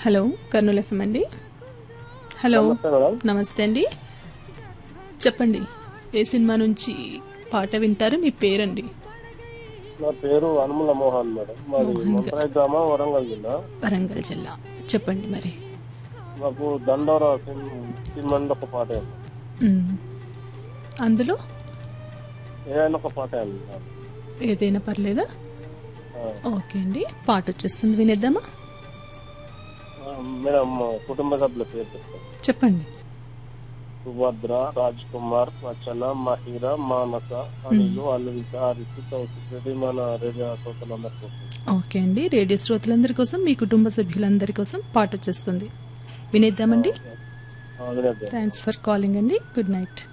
Hello Kurnool FM అండి hello నమస్తే madam నమస్తే అండి చెప్పండి ఏ సినిమా నుంచి పాట వింటారు మీ పేరండి నా పేరు అనుముల మోహన్ మేడం మాది మోహన్ గారు. మంత్రాయి గ్రామం వరంగల్ జిల్లా వరంగల్ జిల్లా చెప్పండి మరి మాకు దండోరా సినిమా ఒక పాట ఉంది. మ్. అందులో ఏదైనా ఒక పాట ఉంది మేడం. ఏదైనా పర్లేదా ఆ, ఓకే అండి పాట వచ్చేస్తుంది వినేద్దామా ఆ, మేడం మా కుటుంబ సభ్యుల పేరు చెప్తాను చెప్పండి సుభద్ర రాజ్ కుమార్ వచన మహిర మానస అనిలు అన్విత రిషి కౌశిక్ రెడ్డి మన రేడియో శ్రోతలందరి కోసం ఓకే అండి రేడియో శ్రోతలందరి కోసం మీ కుటుంబ సభ్యులందరి కోసం పాట వచ్చేస్తుంది వినేద్దామండి ఆ, వినేద్దాం థ్యాంక్స్ ఫర్ కాలింగ్ అండి గుడ్ నైట్